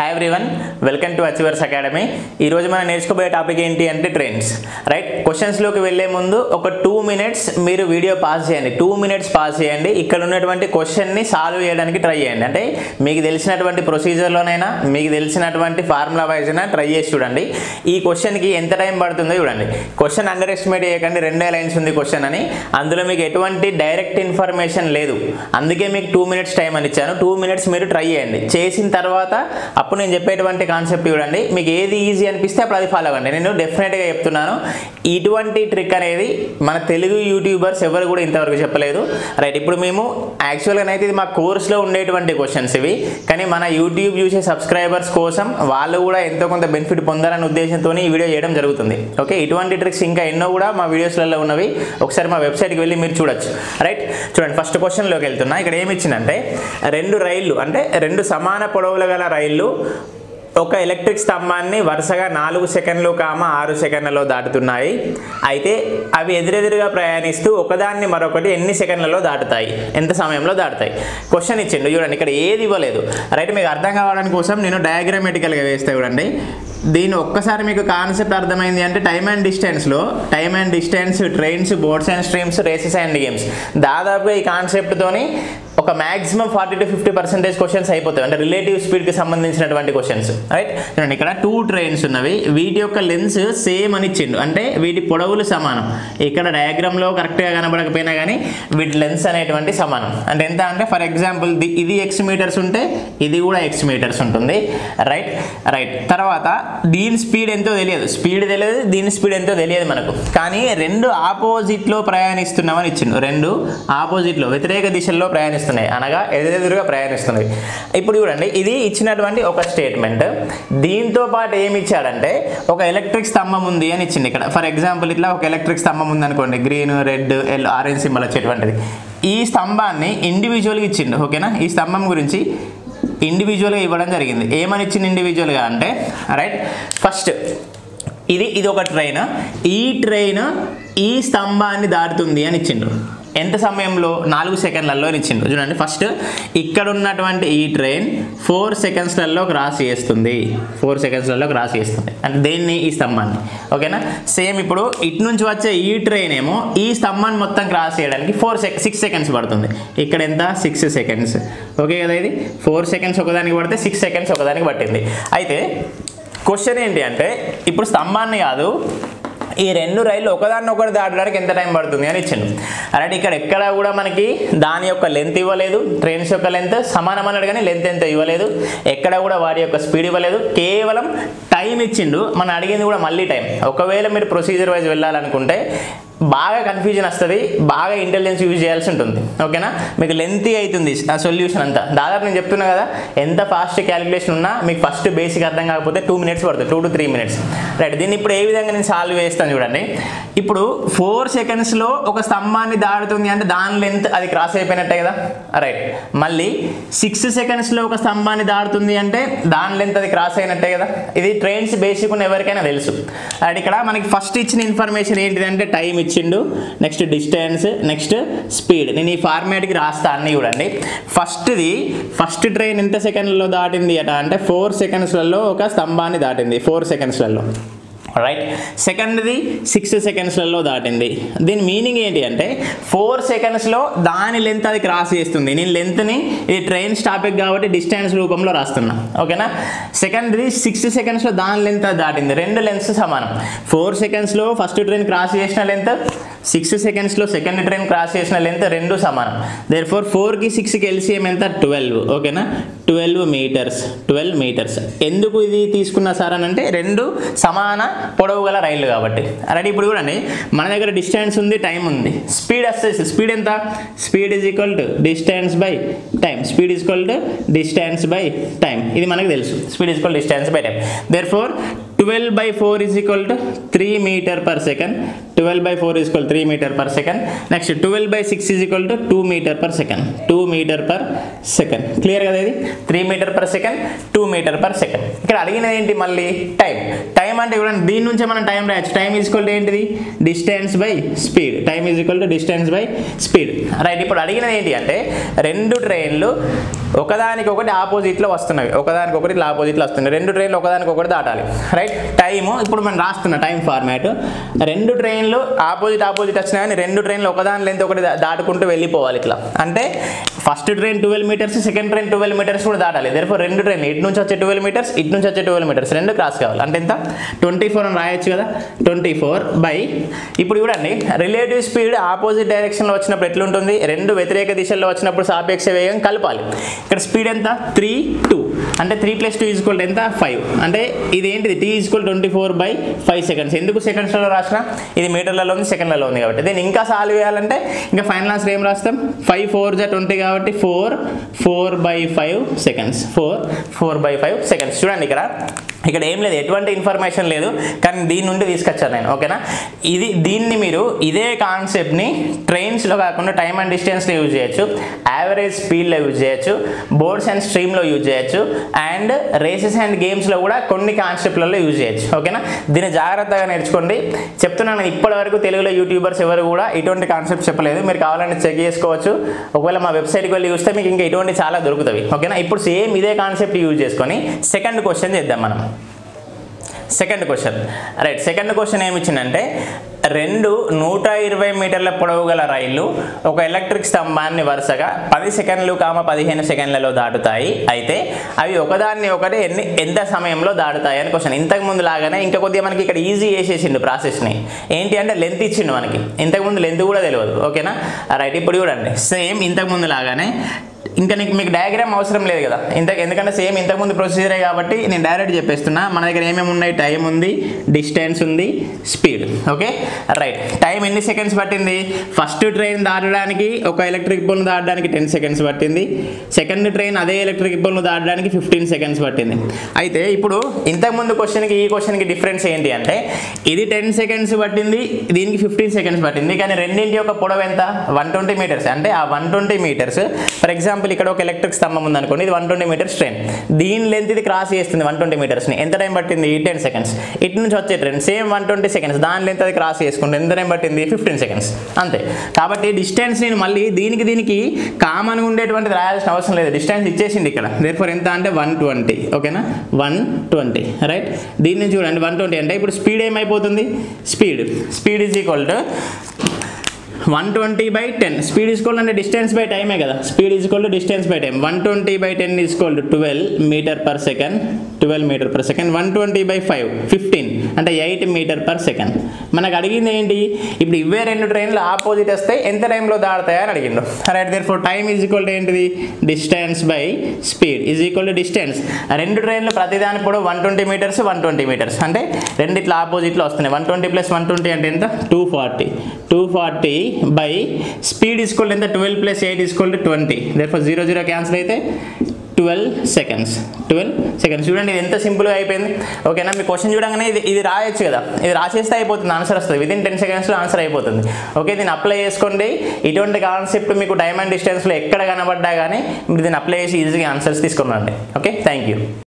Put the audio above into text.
hi everyone welcome to Achievers Academy ఈరోజు మనం నేర్చుకోబోయే topic ఏంటి అంటే ట్రెండ్స్ రైట్ క్వశ్చన్స్లోకి వెళ్ళే ముందు ఒక టూ మినిట్స్ మీరు వీడియో పాస్ చేయండి టూ మినిట్స్ పాస్ చేయండి ఇక్కడ ఉన్నటువంటి క్వశ్చన్ని సాల్వ్ చేయడానికి ట్రై చేయండి అంటే మీకు తెలిసినటువంటి ప్రొసీజర్లోనైనా మీకు తెలిసినటువంటి ఫార్ములా వైజ్ అయినా ట్రై చేసి చూడండి ఈ క్వశ్చన్కి ఎంత టైం పడుతుందో చూడండి క్వశ్చన్ అండర్ ఎస్టిమేట్ చేయకండి రెండే లైన్స్ ఉంది క్వశ్చన్ అని అందులో మీకు ఎటువంటి డైరెక్ట్ ఇన్ఫర్మేషన్ లేదు అందుకే మీకు టూ మినిట్స్ టైం అని ఇచ్చాను టూ మినిట్స్ మీరు ట్రై చేయండి చేసిన తర్వాత అప్పుడు నేను చెప్పేటువంటి కాన్సెప్ట్ చూడండి మీకు ఏది ఈజీ అనిపిస్తే అప్పుడు అది ఫాలో అవ్వండి నేను డెఫినెట్గా చెప్తున్నాను ఇటువంటి ట్రిక్ అనేది మన తెలుగు యూట్యూబర్స్ ఎవరు కూడా ఇంతవరకు చెప్పలేదు రైట్ ఇప్పుడు మేము యాక్చువల్గా అయితే ఇది మా కోర్స్లో ఉండేటువంటి క్వశ్చన్స్ ఇవి కానీ మన యూట్యూబ్ చూసే సబ్స్క్రైబర్స్ కోసం వాళ్ళు కూడా ఎంతో కొంత బెనిఫిట్ పొందాలనే ఉద్దేశంతో ఈ వీడియో చేయడం జరుగుతుంది ఓకే ఇటువంటి ట్రిక్స్ ఇంకా ఎన్నో కూడా మా వీడియోస్లలో ఉన్నవి ఒకసారి మా వెబ్సైట్కి వెళ్ళి మీరు చూడొచ్చు రైట్ చూడండి ఫస్ట్ క్వశ్చన్లోకి వెళ్తున్నా ఇక్కడ ఏమి ఇచ్చిందంటే రెండు రైళ్ళు అంటే రెండు సమాన పొడవులు గల రైళ్ళు ఒక ఎలక్ట్రిక్ స్తంభాన్ని వరుసగా నాలుగు సెకండ్లు కామ ఆరు సెకండ్లలో దాటుతున్నాయి అయితే అవి ఎదురెదురుగా ప్రయాణిస్తూ ఒకదాన్ని మరొకటి ఎన్ని సెకండ్లలో దాటుతాయి ఎంత సమయంలో దాటుతాయి క్వశ్చన్ ఇచ్చిండు చూడండి ఇక్కడ ఏది ఇవ్వలేదు రైట్ మీకు అర్థం కావడానికి కోసం నేను డయాగ్రామెటికల్గా వేస్తే చూడండి దీని ఒక్కసారి మీకు కాన్సెప్ట్ అర్థమైంది అంటే టైమ్ అండ్ డిస్టెన్స్లో time and distance trains boats and streams races and games దాదాపుగా ఈ కాన్సెప్ట్తోని ఒక maximum forty to fifty percentage questions అయిపోతాయి అంటే రిలేటివ్ స్పీడ్కి సంబంధించినటువంటి క్వశ్చన్స్ రైట్ చూడండి ఇక్కడ టూ ట్రైన్స్ ఉన్నవి వీటి యొక్క లెన్స్ సేమ్ అని ఇచ్చిండు అంటే వీటి పొడవులు సమానం ఇక్కడ డయాగ్రామ్లో కరెక్ట్గా కనబడకపోయినా కానీ వీటి లెన్స్ అనేటువంటి సమానం అంటే ఎంత అంటే ఫర్ ఎగ్జాంపుల్ ఇది ఎక్స్ మీటర్స్ ఉంటే ఇది కూడా ఎక్స్ మీటర్స్ ఉంటుంది రైట్ రైట్ తర్వాత దీని స్పీడ్ ఎంతో తెలియదు స్పీడ్ తెలియదు దీని స్పీడ్ ఎంతో తెలియదు మనకు కానీ రెండు ఆపోజిట్లో ప్రయాణిస్తున్నామని ఇచ్చిండు రెండు ఆపోజిట్లో వ్యతిరేక దిశల్లో ప్రయాణిస్తున్నాయి అనగా ఎదురెదురుగా ప్రయాణిస్తున్నాయి ఇప్పుడు చూడండి ఇది ఇచ్చినటువంటి ఒక స్టేట్మెంట్ దీంతో పాటు ఏమి ఇచ్చాడంటే ఒక ఎలక్ట్రిక్ స్తంభం ఉంది అని ఇచ్చింది ఇక్కడ ఫర్ ఎగ్జాంపుల్ ఇట్లా ఒక ఎలక్ట్రిక్ స్తంభం ఉంది అనుకోండి గ్రీన్ రెడ్ ఎల్ ఆరెంజ్ సింబల్ వచ్చేటువంటిది ఈ స్తంభాన్ని ఇండివిజువల్గా ఇచ్చిండు ఓకేనా ఈ స్తంభం గురించి ఇండివిజువల్గా ఇవ్వడం జరిగింది ఏమని ఇచ్చింది ఇండివిజువల్గా అంటే రైట్ ఫస్ట్ ఇది ఇది ఒక ట్రైన్ ఈ ట్రైన్ ఈ స్తంభాన్ని దాటుతుంది అని ఇచ్చిండు ఎంత సమయంలో నాలుగు సెకండ్లలో అని ఇచ్చిండు చూడండి ఫస్ట్ ఇక్కడ ఉన్నటువంటి ఈ ట్రైన్ ఫోర్ సెకండ్స్లలో క్రాస్ చేస్తుంది ఫోర్ సెకండ్స్లలో క్రాస్ చేస్తుంది అంటే దేన్ని ఈ స్తంభాన్ని ఓకేనా సేమ్ ఇప్పుడు ఇటు నుంచి వచ్చే ఈ ట్రైన్ ఏమో ఈ స్తంభాన్ని మొత్తం క్రాస్ చేయడానికి ఫోర్ సెక్ సిక్స్ సెకండ్స్ పడుతుంది ఇక్కడ ఎంత సిక్స్ సెకండ్స్ ఓకే కదా ఇది ఫోర్ సెకండ్స్ ఒకదానికి పడితే సిక్స్ సెకండ్స్ ఒకదానికి పట్టింది అయితే క్వశ్చన్ ఏంటి అంటే ఇప్పుడు స్తంభాన్ని కాదు ఈ రెండు రైళ్ళు ఒకదాన్ని ఒకటి దాటడానికి ఎంత టైం పడుతుంది అని ఇచ్చిండు అలాంటి ఇక్కడ ఎక్కడ కూడా మనకి దాని యొక్క లెంత్ ఇవ్వలేదు ట్రైన్స్ యొక్క లెంత్ సమానం అన్నాడు కానీ లెంత్ ఎంత ఇవ్వలేదు ఎక్కడ కూడా వాటి యొక్క స్పీడ్ ఇవ్వలేదు కేవలం టైం ఇచ్చిండు మనం అడిగింది కూడా మళ్ళీ టైం ఒకవేళ మీరు ప్రొసీజర్ వైజ్ వెళ్ళాలనుకుంటే బాగా కన్ఫ్యూజన్ వస్తుంది బాగా ఇంటెలిజెన్స్ యూజ్ చేయాల్సి ఉంటుంది ఓకేనా మీకు లెంతీ అవుతుంది ఆ సొల్యూషన్ అంతా దాదాపు నేను చెప్తున్నా కదా ఎంత ఫాస్ట్ క్యాలిక్యులేషన్ ఉన్నా మీకు ఫస్ట్ బేసిక్ అర్థం కాకపోతే టూ మినిట్స్ పడుతుంది two to three minutes right దీన్ని ఇప్పుడు ఏ విధంగా నేను సాల్వ్ చేస్తాను చూడండి ఇప్పుడు ఫోర్ సెకండ్స్లో ఒక స్తంభాన్ని దాటుతుంది అంటే దాని లెంత్ అది క్రాస్ అయిపోయినట్టే కదా రైట్ మళ్ళీ సిక్స్ సెకండ్స్లో ఒక స్తంభాన్ని దాటుతుంది అంటే దాని లెంత్ అది క్రాస్ అయినట్టే కదా ఇది ట్రైన్స్ బేసిక్ ఉన్న ఎవరికైనా తెలుసు రైట్ ఇక్కడ మనకి ఫస్ట్ ఇచ్చిన ఇన్ఫర్మేషన్ ఏంటిదంటే టైం ఇచ్చిండు నెక్స్ట్ డిస్టెన్స్ నెక్స్ట్ స్పీడ్ నేను ఈ ఫార్మాట్కి రాస్తా అన్ని చూడండి ఫస్ట్ది ఫస్ట్ ట్రైన్ ఎంత సెకండ్లలో దాటింది అట అంటే ఫోర్ సెకండ్స్లలో ఒక స్తంభాన్ని దాటింది ఫోర్ సెకండ్స్లలో రైట్ సెకండ్ది సిక్స్ సెకండ్స్లలో దాటింది దీని మీనింగ్ ఏంటి అంటే ఫోర్ సెకండ్స్లో దాని లెంత్ అది క్రాస్ చేస్తుంది నేను లెంత్ని ఇది ట్రైన్ స్టాపిక్ కాబట్టి డిస్టెన్స్ రూపంలో రాస్తున్నా ఓకేనా సెకండ్ది సిక్స్ సెకండ్స్లో దాని లెంత్ అది దాటింది రెండు లెన్స్ సమానం ఫోర్ సెకండ్స్లో ఫస్ట్ ట్రైన్ క్రాస్ చేసిన లెంత్ సిక్స్ సెకండ్స్లో సెకండ్ ట్రైన్ క్రాస్ చేసిన లెంత్ రెండు సమానం దేర్ ఫోర్ ఫోర్కి సిక్స్కి ఎల్సిఎం ఎంత ట్వెల్వ్ ఓకేనా ట్వెల్వ్ మీటర్స్ ట్వెల్వ్ మీటర్స్ ఎందుకు ఇది తీసుకున్నా సార్ అని అంటే రెండు సమాన పొడవు గల రైళ్ళు కాబట్టి అలాంటి ఇప్పుడు చూడండి మన దగ్గర డిస్టెన్స్ ఉంది టైం ఉంది స్పీడ్ వస్తుంది స్పీడ్ ఎంత speed is equal to distance by time speed is equal to distance by time ఇది మనకు తెలుసు speed is equal distance by time therefore twelve by four is equal to three meter per second twelve by four is equal three meter per second next twelve by six is equal to two meter per second two meter per second clear కదా ఇది three meter per second two meter per second ఇక్కడ అడిగినది ఏంటి మళ్ళీ time time అంటే చూడండి దీని నుంచే మనం టైం రాయొచ్చు టైం ఈజ్ ఈక్వల్ టు ఏంటిది distance by speed time is equal to distance by speed right ఇప్పుడు అడిగినది ఏంటి అంటే రెండు ట్రైన్లు ఒకదానికి ఒకటి ఆపోజిట్లో వస్తున్నవి ఒకదానికి ఒకటి ఇట్లా ఆపోజిట్లో వస్తున్నాయి రెండు ట్రైన్లు ఒకదానికి ఒకటి దాటాలి రైట్ టైము ఇప్పుడు మనం రాస్తున్న టైం ఫార్మాట్ రెండు ట్రైన్లు ఆపోజిట్ ఆపోజిట్ వచ్చినా కానీ రెండు ట్రైన్లు ఒకదాని లెంత్ ఒకటి దా- దాటుకుంటూ వెళ్ళిపోవాలి ఇట్లా అంటే first train twelve meters second train twelve meters కూడా దాటాలి దేనిఫోర్ రెండు ట్రైన్ ఇటు నుంచి వచ్చే ట్వెల్వ్ మీటర్స్ ఇటు నుంచి వచ్చే ట్వెల్వ్ మీటర్స్ రెండు క్రాస్ కావాలి అంటే ఎంత ట్వంటీ ఫోర్ అని రాయొచ్చు కదా ట్వంటీ ఫోర్ బై ఇప్పుడు చూడండి రిలేటివ్ స్పీడ్ ఆపోజిట్ డైరెక్షన్లో వచ్చినప్పుడు ఎట్లుంటుంది రెండు వ్యతిరేక దిశల్లో వచ్చినప్పుడు సాపేక్ష వేగం కలపాలి ఇక్కడ స్పీడ్ ఎంత త్రీ టూ అంటే త్రీ ప్లస్ టూ ఈజ్వల్ ఎంత ఫైవ్ అంటే ఇది ఏంటిది T is equal twenty four by five seconds ఎందుకు సెకండ్స్లో రాసిన ఇది మీటర్లలో ఉంది సెకండ్లలో ఉంది కాబట్టి దీన్ని ఇంకా సాల్వ్ చేయాలంటే ఇంకా ఫైనల్ ఆన్సర్ ఏం రాస్తాం ఫైవ్ ఫోర్ జా ట్వంటీ కాబట్టి four four by five seconds four four by five seconds చూడండి ఇక్కడ ఇక్కడ ఏం లేదు ఎటువంటి ఇన్ఫర్మేషన్ లేదు కానీ దీని నుండి తీసుకొచ్చాను నేను ఓకేనా ఇది దీన్ని మీరు ఇదే కాన్సెప్ట్ని ట్రైన్స్లో కాకుండా టైమ్ అండ్ డిస్టెన్స్లో యూజ్ చేయొచ్చు యావరేజ్ స్పీడ్లో యూజ్ చేయొచ్చు బోర్డ్స్ అండ్ స్ట్రీమ్లో యూజ్ చేయొచ్చు అండ్ రేసెస్ అండ్ గేమ్స్లో కూడా కొన్ని కాన్సెప్ట్లలో యూజ్ చేయొచ్చు ఓకేనా దీన్ని జాగ్రత్తగా నేర్చుకోండి చెప్తున్నాను ఇప్పటి వరకు తెలుగులో యూట్యూబర్స్ ఎవరు కూడా ఇటువంటి కాన్సెప్ట్ చెప్పలేదు మీరు కావాలంటే చెక్ చేసుకోవచ్చు ఒకవేళ మా వెబ్సైట్కి వెళ్ళి చూస్తే మీకు ఇంకా ఇటువంటి చాలా దొరుకుతాయి ఓకేనా ఇప్పుడు సేమ్ ఇదే కాన్సెప్ట్ యూజ్ చేసుకొని సెకండ్ క్వశ్చన్ చేద్దాం మనం second question right second question ఏమి ఇచ్చిందంటే రెండు నూట ఇరవై మీటర్ల పొడవు గల రైళ్లు ఒక ఎలక్ట్రిక్ స్తంభాన్ని వరుసగా పది సెకండ్లు కామ పదిహేను సెకండ్లలో దాటుతాయి అయితే అవి ఒకదాన్ని ఒకటి ఎన్ని ఎంత సమయంలో దాటుతాయి అని క్వశ్చన్ ఇంతకు ముందు లాగానే ఇంకా కొద్దిగా మనకి ఇక్కడ ఈజీ చేసేసిండు ప్రాసెస్ని ఏంటి అంటే లెంత్ ఇచ్చిండు మనకి ఇంతకు ముందు లెంత్ కూడా తెలియదు ఓకేనా రైట్ ఇప్పుడు చూడండి సేమ్ ఇంతకు ముందు లాగానే ఇంకా నీకు మీకు డయాగ్రామ్ అవసరం లేదు కదా ఇంత ఎందుకంటే సేమ్ ఇంతకుముందు ప్రొసీజరే కాబట్టి నేను డైరెక్ట్ చెప్పేస్తున్నా మన దగ్గర ఏమేమి ఉన్నాయి టైం ఉంది డిస్టెన్స్ ఉంది స్పీడ్ ఓకే రైట్ టైం ఎన్ని సెకండ్స్ పట్టింది ఫస్ట్ ట్రైన్ దాటడానికి ఒక ఎలక్ట్రిక్ పోల్ను దాటడానికి టెన్ సెకండ్స్ పట్టింది సెకండ్ ట్రైన్ అదే ఎలక్ట్రిక్ పోల్ను దాటడానికి ఫిఫ్టీన్ సెకండ్స్ పట్టింది అయితే ఇప్పుడు ఇంతకుముందు క్వశ్చన్కి ఈ క్వశ్చన్కి డిఫరెన్స్ ఏంటి అంటే ఇది టెన్ సెకండ్స్ పట్టింది దీనికి ఫిఫ్టీన్ సెకండ్స్ పట్టింది కానీ రెండింటి యొక్క పొడవు ఎంత వన్ ట్వంటీ మీటర్స్ అంటే ఆ one twenty meters for example ఇక్కడ ఒక ఎలక్ట్రిక్ స్తంభం ఉంది అనుకోండి ఇది వన్ ట్వంటీ మీటర్స్ ట్రైన్ దీని లెంత్ ఇది క్రాస్ చేస్తుంది వన్ ట్వంటీ మీటర్స్ని ఎంత టైం పట్టింది టెన్ సెకండ్స్ ఇటు నుంచి వచ్చే train same one twenty seconds దాని లెంత్ అది క్రాస్ చేసుకుంటే ఎంత టైం పట్టింది ఫిఫ్టీన్ సెకండ్స్ అంతే కాబట్టి డిస్టెన్స్ నేను మళ్ళీ దీనికి దీనికి కామన్గా ఉండేటువంటిది రాయాల్సిన అవసరం లేదు డిస్టెన్స్ ఇచ్చేసింది ఇక్కడ దేర్ఫోర్ ఎంత అంటే వన్ ట్వంటీ ఓకేనా వన్ ట్వంటీ రైట్ దీని నుంచి చూడండి వన్ ట్వంటీ అంటే ఇప్పుడు స్పీడ్ ఏమైపోతుంది speed speed is equal to one twenty by ten speed is equal అంటే డిస్టెన్స్ బై టైమే కదా speed is equal to distance by time one twenty by ten is equal to twelve meter per second twelve meter per second one twenty by five fifteen అంటే eight meter per second మనకు అడిగింది ఏంటి ఇప్పుడు ఇవే రెండు ట్రైన్లు ఆపోజిట్ వస్తే ఎంత టైంలో దాడతాయి అని అడిగిండు right therefore time is equal to ఏంటిది distance by speed is equal to distance రెండు ట్రైన్లు ప్రతిదాని కూడా one twenty meters one twenty meters అంటే రెండు ఇట్లా ఆపోజిట్లో వస్తున్నాయి one twenty plus one twenty అంటే ఎంత two forty two forty by speed is equal ఎంత twelve plus eight is equal to twenty there zero zero cancel అయితే ట్వెల్వ్ సెకండ్స్ ట్వెల్వ్ సెకండ్స్ చూడండి ఇది ఎంత సింపుల్గా అయిపోయింది ఓకేనా మీ క్వశ్చన్ చూడగానే ఇది ఇది రాయొచ్చు కదా ఇది రాసేస్తే అయిపోతుంది ఆన్సర్ వస్తుంది విదిన్ టెన్ సెకండ్స్లో ఆన్సర్ అయిపోతుంది ఓకే దీన్ని అప్లై చేసుకోండి ఇటువంటి కాన్సెప్ట్ మీకు టైమ్ అండ్ డిస్టెన్స్లో ఎక్కడ కనబడ్డా కానీ మీరు దీన్ని అప్లై చేసి ఈజీగా ఆన్సర్స్ తీసుకున్నాండి ఓకే థ్యాంక్ యూ